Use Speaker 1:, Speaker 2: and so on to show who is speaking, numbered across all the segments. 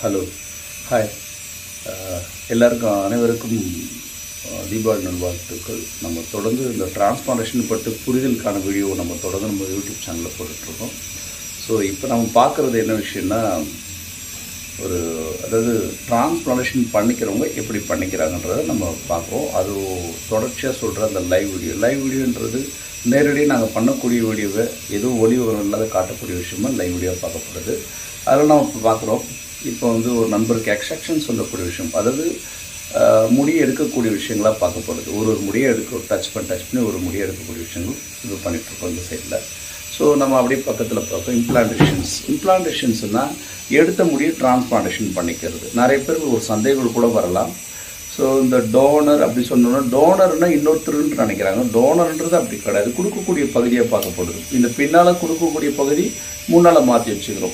Speaker 1: Hello hi எல்லாருக்கும் அனைவருக்கும் அஹ், தீபாவளி நல்வாழ்த்துக்கள் நம்ம தொடர்ந்து இந்த டிரான்ஸ்பார்டேஷன் பட்டு புரிதலுக்கான வீடியோ நம்ம தொடர்ந்து நம்ம யூடியூப் சேனலில் போட்டுட்ருக்கோம் ஸோ இப்போ நம்ம பார்க்குறது என்ன விஷயம்னா ஒரு அதாவது டிரான்ஸ்பிளான்டேஷன் பண்ணிக்கிறவங்க எப்படி பண்ணிக்கிறாங்கன்றதை நம்ம பார்க்குறோம் அது தொடர்ச்சியாக சொல்கிற அந்த லைவ் வீடியோ லைவ் வீடியோன்றது நேரடியாக நாங்கள் பண்ணக்கூடிய வீடியோவை எதுவும் ஒளி உரம் இல்லாத காட்டக்கூடிய விஷயமா லைவ் வீடியோ பார்க்கப்படுது அதில் நம்ம இப்போ பார்க்குறோம் இப்போ வந்து ஒரு நண்பருக்கு எக்ஸ்ட்ராக்ஷன் சொல்லக்கூடிய விஷயம் அதாவது ஆஹ், முடியை எடுக்கக்கூடிய விஷயங்களாக பார்க்கப்படுது ஒரு ஒரு முடியை எடுக்க டச் பண்ணி டச் பண்ணி ஒரு முடியை எடுக்கக்கூடிய விஷயங்கள் இது பண்ணிகிட்ருக்கோம் இந்த சைடில் ஸோ நம்ம அப்படியே பக்கத்தில் பார்ப்போம் இம்ப்ளான்டேஷன்ஸ் இம்ப்ளான்டேஷன்ஸ்னால் எடுத்த முடியை டிரான்ஸ்பிளான்டேஷன் பண்ணிக்கிறது நிறைய பேருக்கு ஒரு சந்தேகங்கள் கூட வரலாம் ஸோ இந்த டோனர் அப்படி சொன்னோன்னா டோனர்னா இன்னொருத்தருன்னு நினைக்கிறாங்க டோனர்ன்றது அப்படி கிடையாது கொடுக்கக்கூடிய பகுதியை பார்க்கப்படுது இந்த பின்னால் கொடுக்கக்கூடிய பகுதி முன்னால் மாற்றி வச்சுக்கிறோம்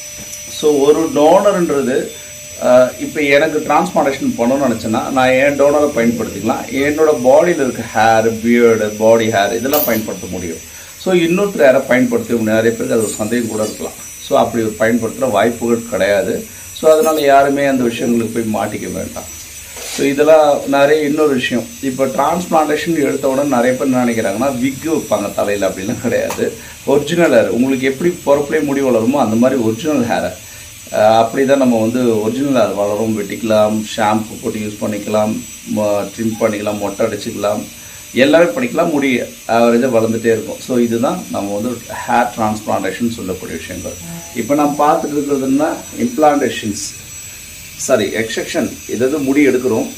Speaker 1: ஸோ ஒரு டோனர்ன்றது இப்போ எனக்கு டிரான்ஸ்பார்டேஷன் பண்ணணும்னு நினச்சேன்னா நான் என் டோனரை பயன்படுத்திக்கலாம் என்னோட பாடியில் இருக்க ஹேர் பியர்டு பாடி ஹேர் இதெல்லாம் பயன்படுத்த முடியும் ஸோ இன்னொருத்தர் யாரை பயன்படுத்த முடியும் நிறைய பேருக்கு அது ஒரு சந்தேகம் கூட இருக்கலாம் ஸோ அப்படி ஒரு பயன்படுத்துகிற வாய்ப்புகள் கிடையாது ஸோ அதனால் யாருமே அந்த விஷயங்களுக்கு போய் மாட்டிக்க வேண்டாம் ஸோ இதெல்லாம் நிறைய இன்னொரு விஷயம் இப்போ டிரான்ஸ்பிளான்டேஷன் எடுத்த உடனே நிறைய பேர் என்ன நினைக்கிறாங்கன்னா விக்கு வைப்பாங்க தலையில் அப்படிலாம் கிடையாது ஒரிஜினல் ஹேர் உங்களுக்கு எப்படி பிறப்புலேயே முடி வளருமோ அந்த மாதிரி ஒரிஜினல் ஹேரை அப்படி தான் நம்ம வந்து ஒரிஜினல் ஹேர் வளரும் வெட்டிக்கலாம் ஷாம்பு போட்டு யூஸ் பண்ணிக்கலாம் ட்ரிம் பண்ணிக்கலாம் மொட்டை அடிச்சுக்கலாம் எல்லாமே பண்ணிக்கலாம் முடி ஆவரேஜாக வளர்ந்துட்டே இருக்கும் ஸோ இதுதான் நம்ம வந்து ஹேர் டிரான்ஸ்பிளான்டேஷன் சொல்லக்கூடிய விஷயங்கள் இப்போ நம்ம பார்த்துட்டு இருக்கிறதுன்னா இம்ப்ளான்டேஷன்ஸ் சாரி எக்ஸெக்ஷன் எதாவது முடி எடுக்கிறோம்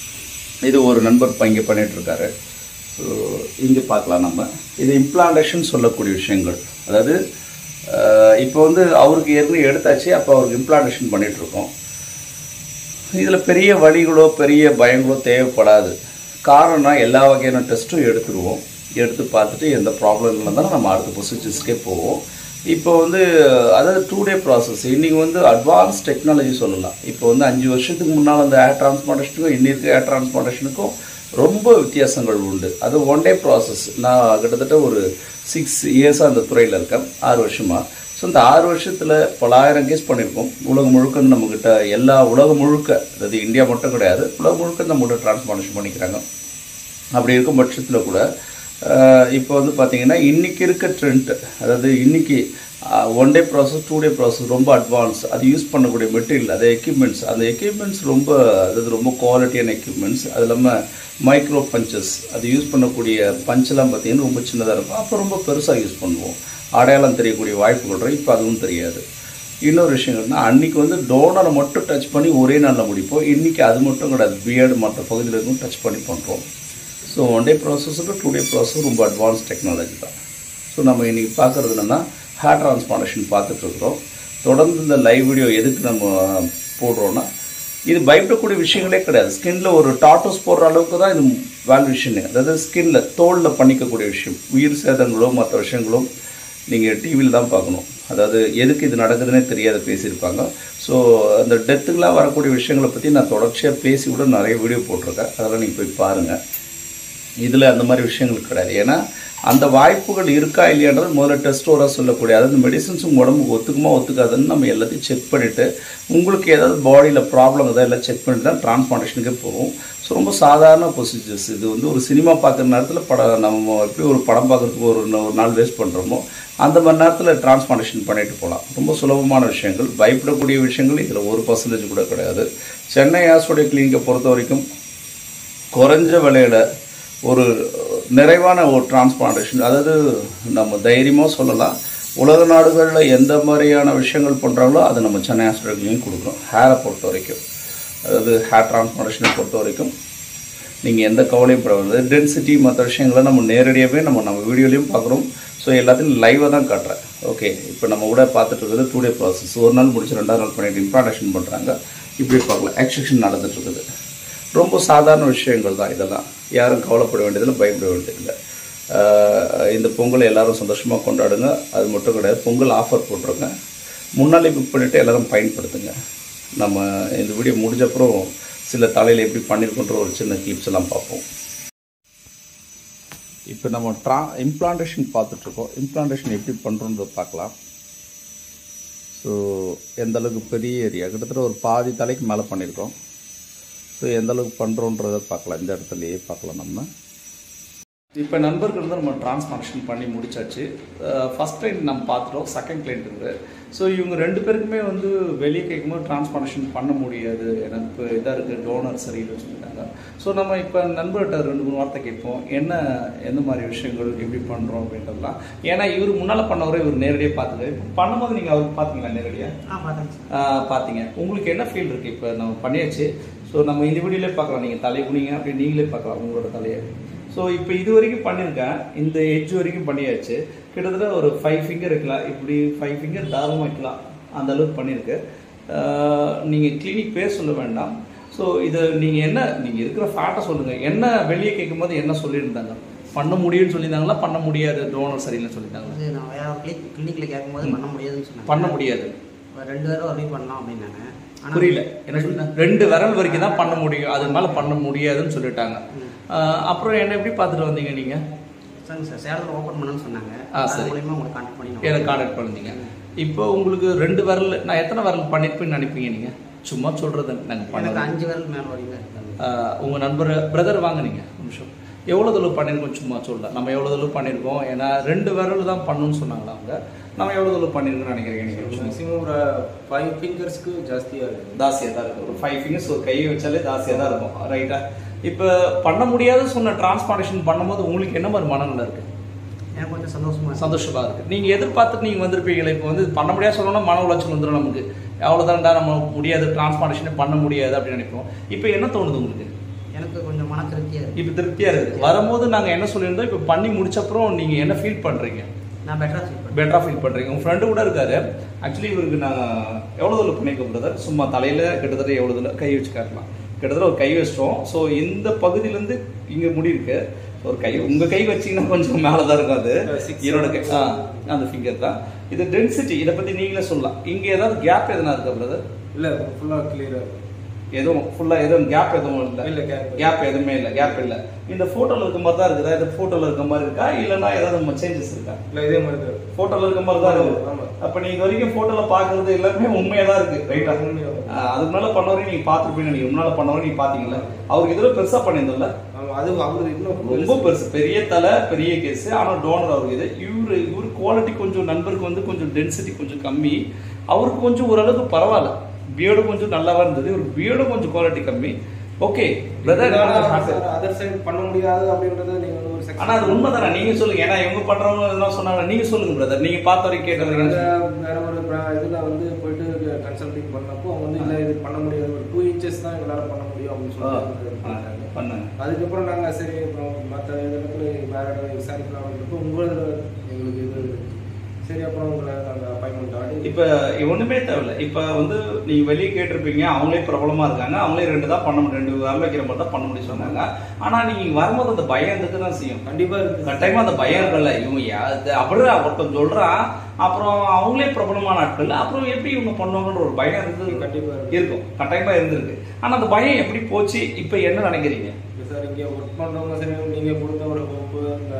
Speaker 1: இது ஒரு நண்பர் இப்போ இங்கே பண்ணிகிட்ருக்காரு ஸோ இங்கே பார்க்கலாம் நம்ம இது இம்ப்ளான்டேஷன் சொல்லக்கூடிய விஷயங்கள் அதாவது அஹ், இப்போ வந்து அவருக்கு ஏற்கனவே எடுத்தாச்சு அப்போ அவருக்கு இம்ப்ளான்டேஷன் பண்ணிகிட்ருக்கோம் இதில் பெரிய வலிகளோ பெரிய பயங்களோ தேவைப்படாது காரணம் எல்லா வகையான டெஸ்ட்டும் எடுத்துருவோம் எடுத்து பார்த்துட்டு எந்த ப்ராப்ளம் இருந்தாலும் நம்ம அடுத்த ப்ரொசீஜர்ஸ்க்கே போவோம் இப்போ வந்து அதாவது டூ டே ப்ராசஸ் இன்றைக்கி வந்து அட்வான்ஸ் டெக்னாலஜி சொல்லலாம் இப்போ வந்து அஞ்சு வருஷத்துக்கு முன்னால் அந்த ஏர் டிரான்ஸ்பார்டேஷனுக்கும் இன்னி இருக்க ஏர் டிரான்ஸ்பார்டேஷனுக்கும் ரொம்ப வித்தியாசங்கள் உண்டு அது ஒன் டே ப்ராசஸ் நான் கிட்டத்தட்ட ஒரு சிக்ஸ் இயர்ஸாக அந்த துறையில் இருக்கேன் ஆறு வருஷமாக ஸோ இந்த ஆறு வருஷத்தில் பலாயிரம் கேஸ் பண்ணியிருக்கோம் உலகம் முழுக்க நம்மக்கிட்ட எல்லா உலகம் முழுக்க அதாவது இந்தியா மட்டும் கிடையாது உலகம் முழுக்க நம்மகிட்ட டிரான்ஸ்பார்டேஷன் பண்ணிக்கிறாங்க அப்படி இருக்கும் பட்சத்தில் கூட அஹ், இப்போ வந்து பார்த்தீங்கன்னா இன்றைக்கி இருக்க ட்ரெண்ட் அதாவது இன்றைக்கி one day process two day process ரொம்ப அட்வான்ஸ் அது யூஸ் பண்ணக்கூடிய மெட்டீரியல் அது எக்யூப்மெண்ட்ஸ் அந்த எக்யூப்மெண்ட்ஸ் ரொம்ப அதாவது ரொம்ப குவாலிட்டியான எக்யூப்மெண்ட்ஸ் அது இல்லாமல் மைக்ரோ பஞ்சஸ் அது யூஸ் பண்ணக்கூடிய பஞ்செல்லாம் பார்த்தீங்கன்னா ரொம்ப சின்னதாக இருக்கும் அப்போ ரொம்ப பெருசாக யூஸ் பண்ணுவோம் அடையாளம் தெரியக்கூடிய வாய்ப்புகள் இருக்கு. இப்போ அதுவும் தெரியாது இன்னொரு விஷயம் என்னன்னா அன்னைக்கு வந்து டோனரை மட்டும் டச் பண்ணி ஒரே நாளில் முடிப்போம் இன்னைக்கு அது மட்டும் கிடையாது பிஎட் மற்ற பகுதியில் இருக்கும் டச் பண்ணி பண்ணுறோம் ஸோ ஒன் டே ப்ராசஸோட டூ டே ப்ராசஸ் ரொம்ப அட்வான்ஸ் டெக்னாலஜி தான் ஸோ நம்ம இன்றைக்கி பார்க்குறது என்னென்னா ஹேர் டிரான்ஸ்பார்டேஷன் பார்த்துட்ருக்குறோம் தொடர்ந்து இந்த லைவ் வீடியோ எதுக்கு நம்ம போடுறோன்னா இது பயப்படக்கூடிய விஷயங்களே கிடையாது ஸ்கின்ல ஒரு டாட்டோஸ் போடுற அளவுக்கு தான் இது வேல்யூஷனு அதாவது ஸ்கின்ல தோலில் பண்ணிக்கக்கூடிய விஷயம் உயிர் சேதங்களோ மற்ற விஷயங்களோ நீங்கள் டிவியில் தான் பார்க்கணும் அதாவது எதுக்கு இது நடக்குதுன்னே தெரியாத பேசியிருப்பாங்க ஸோ அந்த டெத்துக்கெலாம் வரக்கூடிய விஷயங்களை பற்றி நான் தொடர்ச்சியாக பேசி கூட நிறைய வீடியோ போட்டிருக்கேன் அதெல்லாம் நீங்கள் போய் பாருங்கள் இதில் அந்த மாதிரி விஷயங்கள் கிடையாது ஏன்னா அந்த வாய்ப்புகள் இருக்கா இல்லையான்றது முதல்ல டெஸ்ட் வர சொல்லக்கூடிய அதாவது மெடிசன்ஸ் உங்கள் உடம்புக்கு ஒத்துக்குமா ஒத்துக்காதுன்னு நம்ம எல்லாத்தையும் செக் பண்ணிவிட்டு உங்களுக்கு ஏதாவது பாடியில் ப்ராப்ளம் ஏதாவது எல்லாம் செக் பண்ணிட்டு தான் டிரான்ஸ்பார்டேஷனுக்கே போகும் ஸோ ரொம்ப சாதாரண ப்ரொசீஜர்ஸ் இது வந்து ஒரு சினிமா பார்க்குற நேரத்தில் படம் நம்ம எப்படி ஒரு படம் பார்க்குறதுக்கு ஒரு நா- ஒரு நாள் வேஸ்ட் பண்ணுறோமோ அந்த மாதிரி நேரத்தில் டிரான்ஸ்பார்டேஷன் பண்ணிட்டு போகலாம் ரொம்ப சுலபமான விஷயங்கள் பயப்படக்கூடிய விஷயங்கள் இதில் ஒரு பர்சன்டேஜ் கூட கிடையாது சென்னை ஆஸ்போடைய கிளினிக்கை பொறுத்த வரைக்கும் குறைஞ்ச விலையில் ஒரு நிறைவான ஒரு டிரான்ஸ்பிளான்டேஷன் அதாவது நம்ம தைரியமாக சொல்லலாம் உலக நாடுகளில் எந்த மாதிரியான விஷயங்கள் பண்ணுறாங்களோ அதை நம்ம சென்னை ஹாஸ்பிட்டல்லையும் கொடுக்குறோம் ஹேரை பொறுத்த வரைக்கும் அதாவது ஹேர் டிரான்ஸ்பிளான்டேஷனை பொறுத்த வரைக்கும் நீங்கள் எந்த கவலையும் படாது டென்சிட்டி மற்ற விஷயங்களை நம்ம நேரடியாகவே நம்ம நம்ம வீடியோலையும் பார்க்குறோம் ஸோ எல்லாத்தையும் லைவாக தான் காட்டுறேன் ஓகே இப்போ நம்ம கூட பார்த்துட்டு இருக்கிறது டூ டே ப்ராசஸ் ஒரு நாள் முடிச்சு ரெண்டாவது நாள் பண்ணிட்டு இம்ப்ளான்டேஷன் பண்ணுறாங்க இப்படி பார்க்கலாம் எக்ஸெக்ஷன் நடந்துட்டு இருக்குது ரொம்ப சாதாரண விஷயங்கள் தான் இதெல்லாம் யாரும் கவலைப்பட வேண்டியதில்லை பயப்பட வேண்டியதில்லை ஆஹ் இந்த பொங்கலை எல்லாரும் சந்தோஷமாக கொண்டாடுங்க அது மட்டும் கிடையாது பொங்கல் ஆஃபர் போட்டிருங்க முன்னாலே புக் பண்ணிவிட்டு எல்லாரும் பயன்படுத்துங்க நம்ம இந்த வீடியோ முடிஞ்ச அப்புறம் சில தலையில் எப்படி பண்ணியிருக்கோன்ற ஒரு சின்ன கிளிப்ஸ் எல்லாம் பார்ப்போம் இப்போ நம்ம ட்ரா இம்ப்ளான்டேஷன் பார்த்துட்ருக்கோம் இம்ப்ளான்டேஷன் எப்படி பண்ணுறோன்றத பார்க்கலாம் ஸோ எந்த அளவுக்கு பெரிய ஏரியா கிட்டத்தட்ட ஒரு பாதி தலைக்கு மேலே பண்ணியிருக்கோம் ஸோ எந்த அளவுக்கு பண்ணுறோன்றதை பார்க்கலாம் இந்த இடத்துலையே பார்க்கலாம் நம்ம இப்போ நண்பர்கள் வந்து நம்ம டிரான்ஸ்ஃபார்மேஷன் பண்ணி முடிச்சாச்சு ஃபஸ்ட் கிளைண்ட் நம்ம பார்த்துட்டோம் செகண்ட் கிளைண்ட் இருக்குது ஸோ இவங்க ரெண்டு பேருக்குமே வந்து வெளியே கேட்கும்போது டிரான்ஸ்ஃபார்மேஷன் பண்ண முடியாது எனக்கு இதாக இருக்குது டோனர் சரியில்லைன்னு சொல்லிட்டாங்க ஸோ நம்ம இப்போ நண்பர்கிட்ட ரெண்டு மூணு வார்த்தை கேட்போம் என்ன எந்த மாதிரி விஷயங்கள் எப்படி பண்ணுறோம் அப்படின்றதுலாம் ஏன்னா இவர் முன்னால் பண்ணவரை இவர் நேரடியாக பார்த்துது இப்போ பண்ணும்போது நீங்கள் அவருக்கு பார்த்தீங்களா நேரடியாக
Speaker 2: ஆ பார்த்தேங்க சார்
Speaker 1: ஆஹ் பார்த்தீங்க உங்களுக்கு என்ன ஃபீல் இருக்குது இப்போ நம்ம பண்ணியாச்சு ஸோ நம்ம இந்த வீடியோலே பார்க்கலாம் நீங்கள் தலை குனிங்க அப்படி நீங்களே பார்க்கலாம் உங்களோட தலையை ஸோ இப்போ இது வரைக்கும் பண்ணியிருக்கேன் இந்த எட்ஜ் வரைக்கும் பண்ணியாச்சு கிட்டத்தட்ட ஒரு ஃபைவ் ஃபிங்கர் இருக்கலாம் இப்படி ஃபைவ் ஃபிங்கர் தாராளமாக வைக்கலாம் அந்த அளவுக்கு பண்ணியிருக்கு நீங்கள் கிளினிக் பேர் சொல்ல வேண்டாம் ஸோ இதை நீங்கள் என்ன நீங்கள் இருக்கிற ஃபேட்டை சொல்லுங்கள் என்ன வெளியே கேட்கும்போது என்ன சொல்லியிருந்தாங்க பண்ண முடியும்னு சொல்லியிருந்தாங்களா பண்ண முடியாது டோனர் சரியில்லைன்னு சொல்லியிருந்தாங்களா
Speaker 2: அது நான் வேற ஒரு கிளினிக் கிளினிக்கில் கேட்கும்போது பண்ண முடியாதுன்னு சொன்னாங்க
Speaker 1: பண்ண முடியாது
Speaker 2: ஒரு ரெண்டு பேரும் வரைக்கும் பண்ணலாம் அப்படின்னாங்க ஆனா
Speaker 1: புரியல என்ன சொல்லுங்க ரெண்டு விரல் வரைக்கும் தான் பண்ண முடியும் அதுக்கு மேல பண்ண முடியாதுன்னு சொல்லிட்டாங்க ஆஹ் அப்புறம் என்ன எப்படி பார்த்துட்டு வந்தீங்க நீங்க
Speaker 2: சரிங்க சார் சேலத்தில் ஓப்பன் பண்ணணும்னு சொன்னாங்க
Speaker 1: ஆ,
Speaker 2: அது
Speaker 1: சரி.
Speaker 2: மூலியமா உங்களுக்கு கான்டாக்ட் பண்ணி நான்
Speaker 1: எனக்கு கான்டாக்ட் பண்ணிருந்தீங்க இப்போ உங்களுக்கு ரெண்டு விரல் நான் எத்தனை விரல் பண்ணிருப்பேன்னு நினைப்பீங்க நீங்க சும்மா சொல்றது நாங்க
Speaker 2: எனக்கு
Speaker 1: பண்ணல
Speaker 2: அஞ்சு விரல் மேலே வரைக்கும் தான் இருக்காங்க
Speaker 1: ஆஹ் உங்க நண்பர் பிரதர் வாங்க நீங்க ஒரு நிமிஷம் எவ்வளோ தூரம் பண்ணியிருக்கோம் சும்மா சொல்ல நம்ம எவ்வளோ தூரம் பண்ணியிருக்கோம் ஏன்னா ரெண்டு விரல் தான் பண்ணணும்னு சொன்னாங்களா அவங்க நம்ம எவ்வளோ தூரம் பண்ணியிருக்கோம்னு நினைக்கிறீங்க நீங்க
Speaker 3: மேக்ஸிமம் ஒரு ஃபைவ் ஃபிங்கர்ஸ்க்கு ஜாஸ்தியாக இருக்குது
Speaker 1: தாசியாக தான் இருக்கும் ஒரு ஃபைவ் ஃபிங்கர்ஸ் ஒரு கையை வச்சாலே தாசியாக தான் இருக்கும் ரைட்டா இப்போ பண்ண முடியாதுன்னு சொன்ன டிரான்ஸ்பார்டேஷன் பண்ணும்போது உங்களுக்கு என்ன மாதிரி மனநிலை இருக்கு
Speaker 2: எனக்கு கொஞ்சம் சந்தோஷமா இருக்கு
Speaker 1: சந்தோஷமா இருக்கு நீங்க எதிர்பார்த்துட்டு நீங்க வந்திருப்பீங்களே இப்போ வந்து பண்ண முடியாது சொல்லணும்னா மன உளைச்சல் வந்துடும் நமக்கு அவ்வளோதான்டா நம்ம முடியாது டிரான்ஸ்பார்டேஷனே பண்ண முடியாது அப்படின்னு நினைப்போம் இப்போ என்ன தோணுது உங்களுக்கு
Speaker 2: எனக்கு கொஞ்சம் மன திருப்தியாக இருக்கு
Speaker 1: இப்போ திருப்தியா இருக்கு வரும்போது நாங்க என்ன சொல்லியிருந்தோம் இப்போ பண்ணி முடிச்சப்புறம் நீங்க என்ன ஃபீல் பண்றீங்க
Speaker 2: நான் பெட்டராக ஃபீல் பண்ணேன்
Speaker 1: பெட்டரா ஃபீல் பண்றீங்க உங்க ஃப்ரெண்டு கூட இருக்காரு ஆக்சுவலி இவருக்கு நான் எவ்வளவு தூரம் பண்ணியிருக்கோம் பிரதர் சும்மா தலையில கிட்டத்தட்ட எவ்வளவு தூரம் கை வச்சு காட்டலாம் கிட்டத்தட்ட ஒரு கை வச்சிட்டோம் ஸோ இந்த பகுதியிலேருந்து இங்க முடி இருக்கு ஒரு கை உங்க கை வச்சீங்கன்னா கொஞ்சம் மேலே தான் இருக்கும் அது
Speaker 3: Six,
Speaker 1: என்னோட கை ஆ அந்த ஃபிங்கர் தான் இது டென்சிட்டி இதை பத்தி நீங்களே சொல்லலாம் இங்க ஏதாவது கேப் எதனா இருக்கா பிரதர்
Speaker 3: இல்லை ஃபுல்லாக கிளியராக இருக்குது
Speaker 1: எதுவும் ஃபுல்லா எதுவும் கேப் எதுவும் இல்லை
Speaker 3: இல்ல, gap இல்ல.
Speaker 1: கேப் எதுவுமே இல்லை கேப் இல்லை இந்த போட்டோல இருக்க மாதிரி தான் இருக்குதா இந்த போட்டோல இருக்க மாதிரி இருக்கா இல்லைன்னா ஏதாவது சேஞ்சஸ் இருக்கா
Speaker 3: இல்லை இதே மாதிரி தான் இருக்கு.
Speaker 1: போட்டோல இருக்க மாதிரி தான் இருக்கு
Speaker 3: ஆமா.
Speaker 1: அப்ப நீ இது வரைக்கும் போட்டோல பாக்குறது எல்லாமே உண்மையா தான் இருக்கு ரைட்டா
Speaker 3: உண்மையா தான்.
Speaker 1: அதுக்கு மேல பண்ணவரையும் நீங்க பாத்துருப்பீங்க நீங்க முன்னால பண்ணவரையும் நீங்க பாத்தீங்கல்ல அவருக்கு இதுல பெருசா பண்ணியிருந்தோம்ல
Speaker 3: ஆமா, அது அவர் இன்னும்
Speaker 1: ரொம்ப பெருசு பெரிய தலை பெரிய கேஸ் ஆனா டோனர் அவருக்கு இது இவரு இவரு குவாலிட்டி கொஞ்சம் நண்பருக்கு வந்து கொஞ்சம் டென்சிட்டி கொஞ்சம் கம்மி அவருக்கு கொஞ்சம் ஓரளவுக்கு பரவாயில்ல பியர்டு கொஞ்சம் நல்லாவா இருந்தது ஒரு பியர்டு கொஞ்சம் குவாலிட்டி கம்மி ஓகே பிரதர்
Speaker 3: அதர் சைடு பண்ண முடியாது அப்படின்றத நீங்க வந்து ஒரு section-
Speaker 1: ஆனா அது உண்மைதானே நீங்க சொல்லுங்க ஏன்னா இவங்க பண்றவங்க எதனா சொன்னாங்க நீங்க சொல்லுங்க பிரதர் நீங்க பார்த்த வரைக்கும் கேட்டது
Speaker 3: நாங்க வேற ஒரு pra- இதுல வந்து போயிட்டு கன்சல்டிங் பண்ணப்போ அவங்க வந்து இல்ல இது பண்ண முடியாது ஒரு டூ இன்ச்சஸ் தான் எங்களால பண்ண முடியும் அப்படின்னு சொல்லிட்டு பண்ணிட்டாங்க.
Speaker 1: பண்ணுங்க
Speaker 3: அதுக்கப்புறம் நாங்க சரி அப்புறம் மற்ற இடத்துல வேற இடம் விசாரிக்கலாம் அப்படின்றப்போ உங்களதுல எங்களுக்கு இது சரி அப்புறம் உங்களை நாங்கள் அப்பாயின்மெண்ட் ஆடி
Speaker 1: இப்ப ஒண்ணுமே தேவையில்ல இப்ப வந்து நீங்க வெளியே கேட்டிருப்பீங்க அவங்களே பிரபலமா இருக்காங்க அவங்களே ரெண்டு தான் பண்ண முடியும் ரெண்டு வரல வைக்கிற மாதிரி தான் பண்ண முடியும் சொன்னாங்க ஆனா நீங்க வரும்போது அந்த பயம் இருந்துக்கு தான் செய்யும்
Speaker 3: கண்டிப்பா இருக்கு
Speaker 1: கட்டாயமா அந்த பயம் இருக்குல்ல இவங்க யா- இது அப்படியே ஒருத்தன் சொல்றான் அப்புறம் அவங்களே பிரபலமான ஆட்கள் அப்புறம் எப்படி இவங்க பண்ணுவாங்கன்ற ஒரு பயம் இருந்து
Speaker 3: கண்டிப்பா இருக்கு.
Speaker 1: இருக்கும் கட்டாயமா இருந்திருக்கு ஆனா அந்த பயம் எப்படி போச்சு இப்ப என்ன நினைக்கிறீங்க
Speaker 3: சார் இங்க ஒர்க் பண்றவங்க சரி நீங்க கொடுத்த ஒரு ஹோப்பு இந்த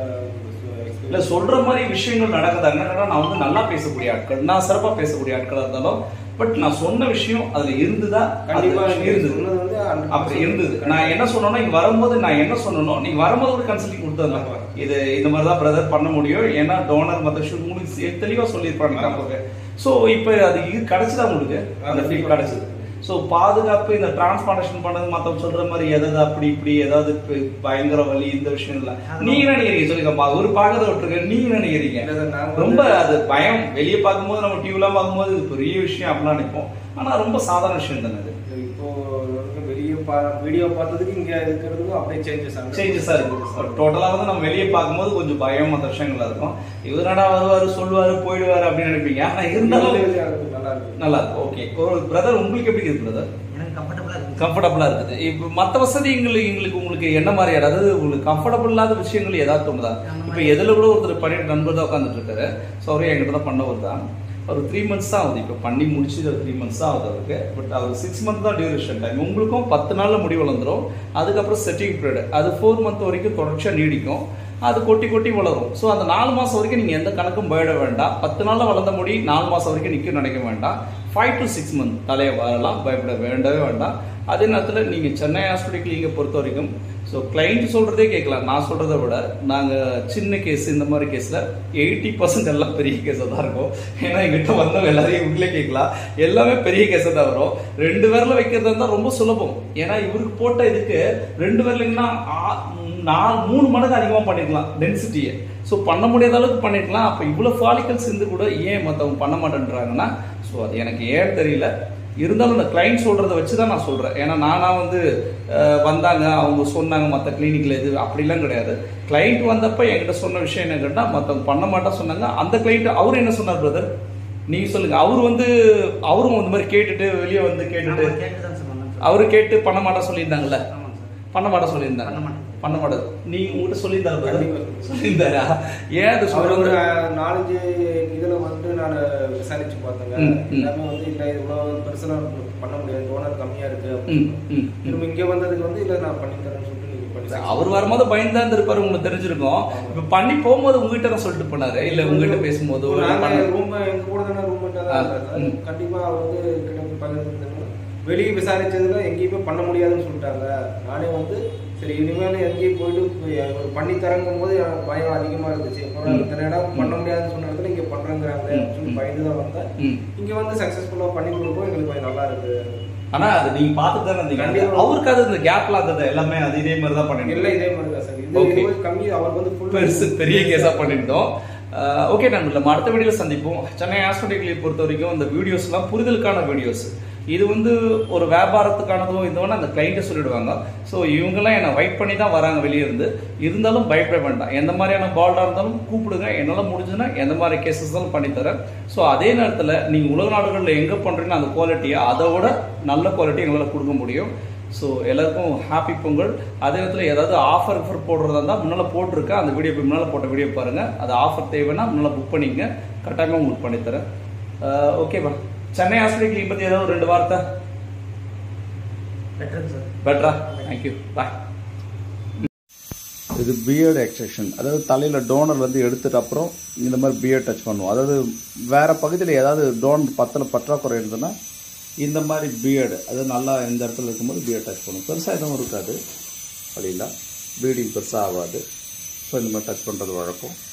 Speaker 1: இல்ல சொல்ற மாதிரி விஷயங்கள் நடக்குது என்னன்னா நான் வந்து நல்லா பேசக்கூடிய ஆட்கள் நான் சிறப்பா பேசக்கூடிய ஆட்களா இருந்தாலும் பட் நான் சொன்ன விஷயம் அதுல இருந்துதா
Speaker 3: கண்டிப்பா
Speaker 1: அது
Speaker 3: நீங்க
Speaker 1: இருந்தது
Speaker 3: சொன்னது வந்து 100%
Speaker 1: அப்படி இருந்தது நான் என்ன சொன்னேன்னா இங்க வரும்போது நான் என்ன சொன்னனோ நீங்க வரும்போது ஒரு கன்சல்டிங் கொடுத்ததுல இது இந்த மாதிரி தான் பிரதர் பண்ண முடியும் ஏன்னா டோனர் மற்ற விஷயம் உங்களுக்கு செ- தெளிவா சொல்லியிருப்பாங்க நமக்கு ஸோ இப்போ அது இது கிடைச்சதா உங்களுக்கு அந்த ஃபீல் கிடைச்சது ஸோ பாதுகாப்பு இந்த டிரான்ஸ்பார்டேஷன் பண்ணது மற்றவங்க சொல்ற மாதிரி எதாவது அப்படி இப்படி ஏதாவது ப- பயங்கர வலி இந்த விஷயம் இல்லை நீங்க என்ன நினைக்கிறீங்க சொல்லுங்க ஒரு பார்க்கறத விட்டுருக்க நீங்க என்ன நினைக்கிறீங்க
Speaker 3: இல்ல சார், நாங்க
Speaker 1: ரொம்ப அது பயம் வெளியே பார்க்கும்போது நம்ம டிவிலாம் பார்க்கும்போது இது பெரிய விஷயம் அப்படிலாம் நினைப்போம் ஆனா ரொம்ப சாதாரண விஷயம் தானே அது
Speaker 3: இப்போ வெளியே பா வீடியோ பார்த்ததுக்கு இங்க இருக்கிறதுக்கும் அப்படியே சேஞ்சஸ் ஆகும்
Speaker 1: சேஞ்சஸா இருக்கு டோட்டலா வந்து நம்ம வெளியே பார்க்கும்போது கொஞ்சம் பயம் மற்ற விஷயங்களா இருக்கும் இவரடா வருவாரு சொல்லுவாரு போயிடுவாரு அப்படின்னு நினைப்பீங்க ஆனா இருந்தாலும்
Speaker 3: நல்லா இருக்கு
Speaker 1: நல்லா இருக்கும் ஓகே ஒரு பிரதர் உங்களுக்கு எப்படி இருக்கு பிரதர்
Speaker 2: எனக்கு கம்ஃபர்டபுளாக இருக்கு
Speaker 1: கம்ஃபர்டபுளா இருக்குது இப்போ மற்ற வசதி எங்களுக்கு எங்களுக்கு உங்களுக்கு என்ன மாதிரி அதாவது உங்களுக்கு கம்ஃபர்டபுள் இல்லாத விஷயங்கள் ஏதாவது தோணுதா இப்போ எதில் கூட ஒருத்தர் பண்ணிட்டு நண்பர் தான் உட்காந்துட்டு இருக்காரு ஸோ அவரே என்கிட்ட தான் பண்ணவர் தான் ஒரு த்ரீ மந்த்ஸ் தான் ஆகுது இப்போ பண்ணி முடிச்சு ஒரு த்ரீ மந்த்ஸ் தான் ஆகுது அவருக்கு பட் அவர் சிக்ஸ் மந்த் தான் டியூரேஷன் டைம் உங்களுக்கும் பத்து நாளில் முடி வளர்ந்துரும் அதுக்கப்புறம் செட்டிங் பீரியட் அது ஃபோர் மந்த் வரைக்கும் தொடர்ச்சியாக நீடிக்கும் அது கொட்டி கொட்டி வளரும் ஸோ அந்த நாலு மாதம் வரைக்கும் நீங்கள் எந்த கணக்கும் போயிட வேண்டாம் பத்து நாளில் வளர்ந்த முடி நாலு மாதம் வரைக்கும் நிற்கும் நினைக்க வேண்டாம் ஃபைவ் டு சிக்ஸ் மந்த் தலையை வரலாம் பயப்பட வேண்டவே வேண்டாம் அதே நேரத்தில் நீங்கள் சென்னை ஹாஸ்பிட்டல் கிளினிக்கை பொறுத்த வரைக்கும் ஸோ கிளைண்ட் சொல்கிறதே கேட்கலாம் நான் சொல்கிறத விட நாங்கள் சின்ன கேஸ் இந்த மாதிரி கேஸில் எயிட்டி பர்சன்ட் எல்லாம் பெரிய கேஸாக தான் இருக்கும் ஏன்னா எங்கிட்ட வந்தவங்க எல்லாரையும் இவங்களே கேட்கலாம் எல்லாமே பெரிய கேஸாக தான் வரும் ரெண்டு பேரில் வைக்கிறதா இருந்தால் ரொம்ப சுலபம் ஏன்னா இவருக்கு போட்ட இதுக்கு ரெண்டு பேர்லிங்கன்னா நாலு மூணு மடங்கு அதிகமாக பண்ணிருக்கலாம் டென்சிட்டியை ஸோ பண்ண முடியாத அளவுக்கு பண்ணிருக்கலாம் அப்போ இவ்வளோ ஃபாலிக்கல்ஸ் இருந்து கூட ஏன் மற்றவங்க பண்ண மாட்டேன்றாங்கன்னா ஸோ அது எனக்கு ஏன் தெரியல இருந்தாலும் இந்த கிளைண்ட் சொல்கிறத வச்சு தான் நான் சொல்கிறேன் ஏன்னா நானாக வந்து அஹ், வந்தாங்க அவங்க சொன்னாங்க மற்ற கிளினிக்கில் இது அப்படிலாம் கிடையாது கிளைண்ட் வந்தப்போ என்கிட்ட சொன்ன விஷயம் என்ன கேட்டால் மற்றவங்க பண்ண மாட்டா சொன்னாங்க அந்த கிளைண்ட் அவர் என்ன சொன்னார் பிரதர் நீங்கள் சொல்லுங்கள் அவர் வந்து அவரும் இந்த மாதிரி கேட்டுட்டு வெளியே வந்து கேட்டுட்டு
Speaker 2: ஆமா, கேட்டு தான் சார் வந்தேன் சார்.
Speaker 1: அவரு கேட்டு பண்ண மாட்டா சொல்லியிருந்தாங்கல்ல
Speaker 2: ஆமாங்க சார்.
Speaker 1: பண்ண மாட்டா சொல்லியிருந்தாங்க
Speaker 2: பண்ண மாட்டேன்.
Speaker 1: பண்ண மாட்டாது நீ உங்ககிட்ட சொல்லியிருந்தாரு brother?
Speaker 3: கண்டிப்பா.
Speaker 1: சொல்லியிருந்தாரா ஏன் அது
Speaker 3: அவர் ஒரு
Speaker 1: சொல்றது
Speaker 3: அஹ், நாலஞ்சு இதுல வந்து நான் விசாரிச்சு பார்த்தேங்க
Speaker 1: ம், ம்.
Speaker 3: எல்லாமே வந்து இல்ல இவ்வளவு பெருசா பண்ண முடியாது டோனர் கம்மியா இருக்கு
Speaker 1: ம், ம், ம்.
Speaker 3: திரும்ப இங்க வந்ததுக்கு வந்து இல்ல நான் பண்ணி தரேன்னு சொல்லிட்டு நீங்க பண்ணி
Speaker 1: அவர் வரும்போது பயந்து தான் இருப்பாரு உங்களுக்கு தெரிஞ்சிருக்கும் இப்ப பண்ணி போகும்போது உங்ககிட்ட தான் சொல்லிட்டு போனாரு இல்ல உங்ககிட்ட பேசும்போது
Speaker 3: ஒரு
Speaker 1: ஒரு
Speaker 3: நாங்க
Speaker 1: பண்ண-
Speaker 3: ரூம் எங்க கூட தானே ரூம்
Speaker 1: ஆ, ம்.
Speaker 3: கண்டிப்பா அவர் வந்து கிட்ட பகிர்ந்து வெளியே விசாரிச்சதுல எங்கேயுமே பண்ண முடியாதுன்னு சொல்லிட்டாங்க நானே வந்து சரி இனிமேல் எங்கேயும் போயிட்டு போய் ஒரு பண்ணி தரங்கும் போது எனக்கு பயம் அதிகமா இருந்துச்சு அப்புறம்
Speaker 1: ம்.
Speaker 3: இத்தனை இடம் பண்ண முடியாதுன்னு சொன்ன இடத்துல இங்க பண்றேங்கிறாங்க
Speaker 1: ம்,
Speaker 3: சொல்லி
Speaker 1: ம்.
Speaker 3: பயந்து தான் வந்தேன்
Speaker 1: ம்.
Speaker 3: இங்க வந்து சக்சஸ்ஃபுல்லா பண்ணி கொடுப்போம் எங்களுக்கு கொஞ்சம் நல்லா இருக்கு
Speaker 1: ஆனா அது நீங்க பாத்துட்டு தானே இருந்தீங்க
Speaker 3: கண்டிப்பா.
Speaker 1: அவருக்கு அது இந்த கேப்ல இருந்தது எல்லாமே அது இதே மாதிரி தான் பண்ணிட்டு
Speaker 3: எல்லாம் இதே மாதிரி தான் சார் இது
Speaker 1: Okay.
Speaker 3: இது கம்மி அவருக்கு வந்து full
Speaker 1: பெருசு பெரிய கேஸா பண்ணிட்டோம் ஓகே நண்பர்களே நம்ம அடுத்த வீடியோல சந்திப்போம் சென்னை ஹாஸ்பிட்டல் பொறுத்த வரைக்கும் இந்த வீடியோஸ்லாம் புரிதலுக்கான வீடியோஸ் இது வந்து ஒரு வியாபாரத்துக்கானதும் இது வேணா அந்த கிளைண்ட்டை சொல்லிடுவாங்க ஸோ இவங்கெல்லாம் என்னை வெயிட் பண்ணி தான் வராங்க வெளியே இருந்து இருந்தாலும் பயப்பட வேண்டாம் எந்த மாதிரியான பால்டாக இருந்தாலும் கூப்பிடுங்க என்னால் முடிஞ்சுன்னா எந்த மாதிரி கேசஸ் தான் பண்ணித்தரேன் ஸோ அதே நேரத்தில் நீங்கள் உலக நாடுகளில் எங்கே பண்ணுறீங்களோ அந்த குவாலிட்டியை அதை விட நல்ல குவாலிட்டி எங்களால் கொடுக்க முடியும் ஸோ எல்லாருக்கும் ஹாப்பி பொங்கல் அதே நேரத்தில் ஏதாவது ஆஃபர் கிஃபர் போடுறதா இருந்தால் முன்னால் போட்டிருக்கேன் அந்த வீடியோ முன்னால் போட்ட வீடியோ பாருங்கள் அது ஆஃபர் தேவைன்னா முன்னால் புக் பண்ணிங்க கட்டாயமாக உங்களுக்கு பண்ணித்தரேன் ஓகேவா சென்னை ஹாஸ்பிட்டல் கிளினிக் பற்றி ஏதாவது ஒரு ரெண்டு வார்த்தை
Speaker 2: பெட்டருங்க சார்
Speaker 1: பெட்டரா தேங்க்யூ பாய் இது பியர்டு எக்ஸ்ட்ரக்ஷன் அதாவது தலையில் டோனர் வந்து எடுத்துட்டு அப்புறம் இந்த மாதிரி பியர்ட் டச் பண்ணுவோம் அதாவது வேற பகுதியில் ஏதாவது டோனர் பத்தில் பற்றாக்குறை இருந்ததுன்னா இந்த மாதிரி பியர்டு அது நல்லா இந்த இடத்துல இருக்கும்போது பியர்ட் டச் பண்ணும் பெருசாக எதுவும் இருக்காது வழியில் ப்ளீடிங் பெருசாக ஆகாது ஸோ இந்த மாதிரி டச் பண்ணுறது வழக்கம்